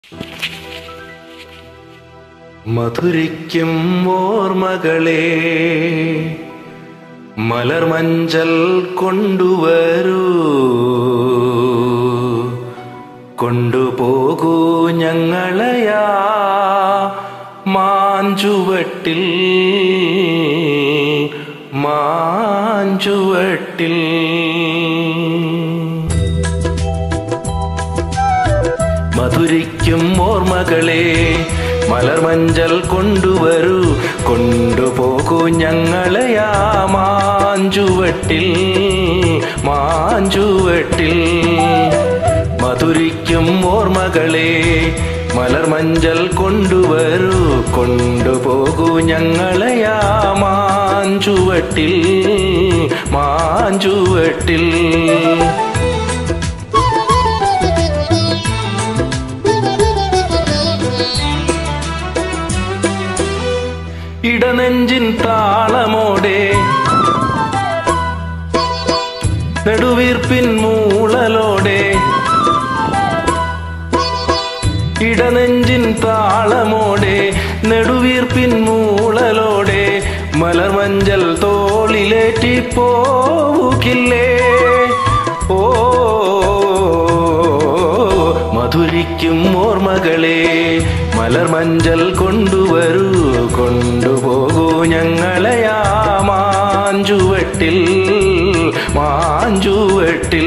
മധുരിക്കും ഓർമ്മകളെ മലർമഞ്ചൽ കൊണ്ടുവരൂ കൊണ്ടുപോകൂ ഞങ്ങളയാ മാഞ്ചുവട്ടിൽ മാഞ്ചുവട്ടിൽ മധുരിക്കും ഓർമ്മകളെ മലർമഞ്ചൽ കൊണ്ടുവരൂ കൊണ്ടുപോകൂ ഞങ്ങളെയാ മാഞ്ചുവട്ടിൽ മാഞ്ചുവട്ടിൽ മധുരിക്കും ഓർമ്മകളെ മലർമഞ്ചൽ കൊണ്ടുവരൂ കൊണ്ടുപോകൂ ഞങ്ങളെയാ മാഞ്ചുവട്ടിൽ മാഞ്ചുവട്ടിൽ ഇടനെഞ്ചിൻ താളമോടെ നെടുവീർപ്പിൻ മൂളലോടെ ഇടനെഞ്ചിൻ താളമോടെ നെടുവീർപ്പിൻ മൂളലോടെ മലർമഞ്ചൽ തോളിലേറ്റി പോവുകില്ലേ ഓ മധുരിക്കും ഓർമ്മകളെ മലർമഞ്ചൽ കൊണ്ടുവരൂ കൊണ്ടുപോകൂ ഞങ്ങളെയാ മാഞ്ചുവട്ടിൽ മാഞ്ചുവട്ടിൽ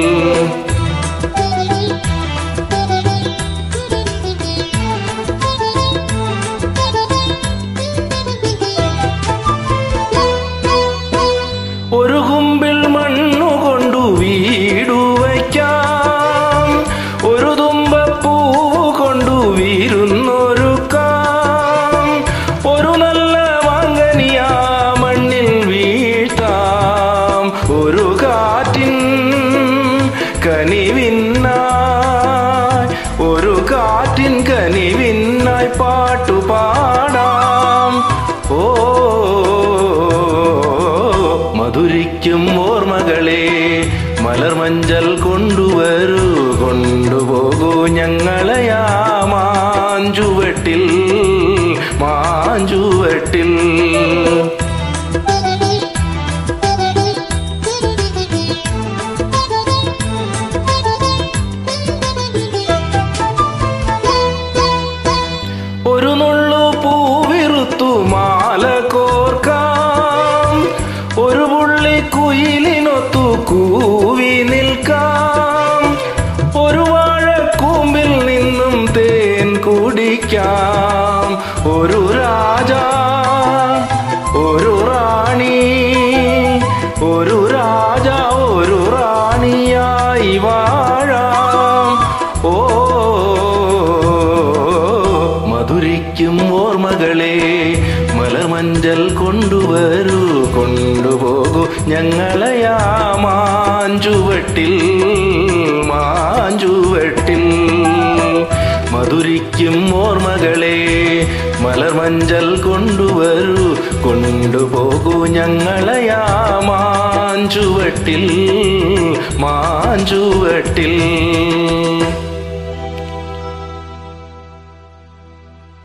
ഒരു കുമ്പിൽ മണ്ണുകൊണ്ടു വീടു വയ്ക്കാം ഒരു തുമ്പപ്പൂവ് കൊണ്ടു വീരുന്നൊരുക്കാം ഒരു നല്ല വാങ്ങനിയാ മണ്ണിൽ വീഴ്ത്താം ഒരു കാറ്റിൻ കനിവിന്നായി ഒരു കാറ്റിൻ കനിവിന്നായി പാട്ടുപാടാം ഓ മധുരിക്കും ഓർമ്മകളെ മലർമഞ്ചൽ കൊണ്ടുവരൂ കൊണ്ടുപോകൂ ഞങ്ങളെയാ മാഞ്ചുവട്ടിൽ മാഞ്ചുവട്ടിൽ ഒരു നുള്ളു പൂവിറുത്തു മാല കോർക്കാം ഒരു പുള്ളി കുയിലിനൊത്തു കൂവി നിൽക്കാം ഒരു വാഴക്കൂമ്പിൽ നിന്നും തേൻ കുടിക്കാം ഒരു രാജ ഒരു റാണി ഒരു രാജ ഒരു റാണിയായി വാഴാം ഓ മധുരിക്കും ഓർമ്മകളെ മലർമഞ്ചൽ കൊണ്ടുവരൂ കൊണ്ടുപോകൂ ഞങ്ങളെയാ മാഞ്ചുവട്ടിൽ മാഞ്ചുവട്ടിൽ മധുരിക്കും ഓർമ്മകളെ മലർമഞ്ചൽ കൊണ്ടുവരൂ കൊണ്ടുപോകൂ ഞങ്ങളെയാ മാഞ്ചുവട്ടിൽ മാഞ്ചുവട്ടിൽ